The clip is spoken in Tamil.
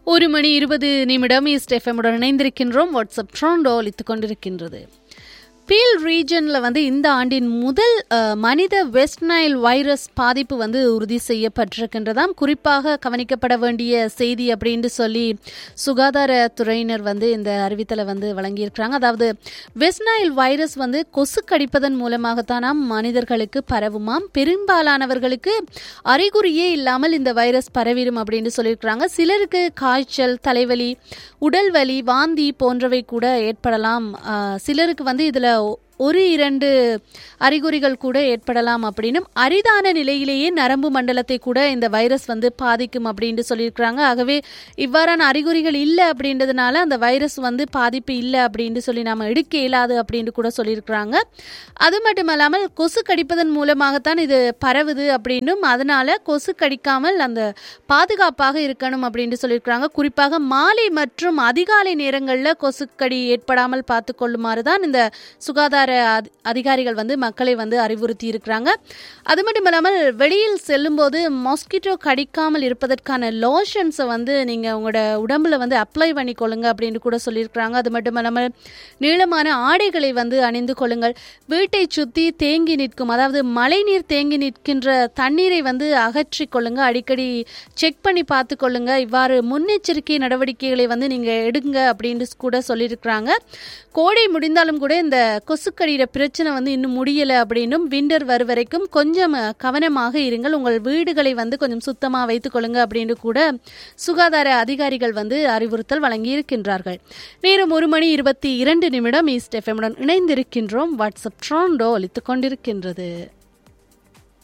ஒரு மணி இருபது நிமிடம் ஈஸ்ட் எஃப்எம்முடன் இணைந்திருக்கின்றோம் வாட்ஸ்அப் ட்ரோண்டோ ஒலித்துக் கொண்டிருக்கின்றது பீல் ரீஜனில் வந்து இந்த ஆண்டின் முதல் அஹ், மனித வெஸ்ட் நைல் வைரஸ் பாதிப்பு வந்து உறுதி செய்யப்பட்டிருக்கின்றதாம் குறிப்பாக கவனிக்கப்பட வேண்டிய செய்தி அப்படின்னு சொல்லி சுகாதாரத்துறையினர் வந்து இந்த அறிவித்தலை வந்து வழங்கியிருக்கிறாங்க அதாவது வெஸ்ட் நைல் வைரஸ் வந்து கொசு கடிப்பதன் மூலமாகத்தானாம் மனிதர்களுக்கு பரவுமாம் பெரும்பாலானவர்களுக்கு அறிகுறியே இல்லாமல் இந்த வைரஸ் பரவிடும் அப்படின்னு சொல்லியிருக்கிறாங்க சிலருக்கு காய்ச்சல் தலைவலி உடல் வலி வாந்தி போன்றவை கூட ஏற்படலாம் ஆஹ் சிலருக்கு வந்து இதில் ஒரு இரண்டு அறிகுறிகள் கூட ஏற்படலாம் அப்படின்னும் அரிதான நிலையிலேயே நரம்பு மண்டலத்தை கூட இந்த வைரஸ் வந்து பாதிக்கும் அப்படின்னு சொல்லியிருக்கிறாங்க ஆகவே இவ்வாறான அறிகுறிகள் இல்லை அப்படின்றதுனால அந்த வைரஸ் வந்து பாதிப்பு இல்லை அப்படின்னு சொல்லி நாம எடுக்க இயலாது அப்படின்னு கூட சொல்லியிருக்கிறாங்க அது மட்டும் இல்லாமல் கொசு கடிப்பதன் மூலமாகத்தான் இது பரவுது அப்படின்னும் அதனால கொசு கடிக்காமல் அந்த பாதுகாப்பாக இருக்கணும் அப்படின்னு சொல்லியிருக்கிறாங்க குறிப்பாக மாலை மற்றும் அதிகாலை நேரங்களில் கொசுக்கடி ஏற்படாமல் பார்த்து கொள்ளுமாறு தான் இந்த சுகாதார அதி- அதிகாரிகள் வந்து மக்களை வந்து அறிவுறுத்தி இருக்கிறாங்க அது மட்டும் இல்லாமல் வெளியில் செல்லும்போது மாஸ்கிட்டோ கடிக்காமல் இருப்பதற்கான லோஷன்ஸை வந்து நீங்கள் உங்களோட உடம்புல வந்து அப்ளை பண்ணி கொள்ளுங்க அப்படின்னு கூட சொல்லியிருக்கிறாங்க அது மட்டும் இல்லாமல் நீளமான ஆடைகளை வந்து அணிந்து கொள்ளுங்கள் வீட்டை சுற்றி தேங்கி நிற்கும் அதாவது மழைநீர் தேங்கி நிற்கின்ற தண்ணீரை வந்து அகற்றிக் கொள்ளுங்க அடிக்கடி செக் பண்ணி பார்த்து கொள்ளுங்க இவ்வாறு முன்னெச்சரிக்கை நடவடிக்கைகளை வந்து நீங்கள் எடுங்க அப்படின்னு கூட சொல்லியிருக்கிறாங்க கோடை முடிந்தாலும் கூட இந்த கொசுக்கடியிற பிரச்சனை வந்து இன்னும் முடியலை அப்படின்னும் விண்டர் வரும் வரைக்கும் கொஞ்சம் அஹ், கவனமாக இருங்கள் உங்கள் வீடுகளை வந்து கொஞ்சம் சுத்தமாக வைத்துக் கொள்ளுங்க அப்படின்னு கூட சுகாதார அதிகாரிகள் வந்து அறிவுறுத்தல் வழங்கி இருக்கின்றார்கள் நேரம் ஒரு மணி இருபத்தி இரண்டு நிமிடம் ஈஸ்ட் எஃப்எம்முடன் இணைந்திருக்கின்றோம் வாட்ஸ்அப் ட்ரோண்டோ ஒலித்துக் கொண்டிருக்கின்றது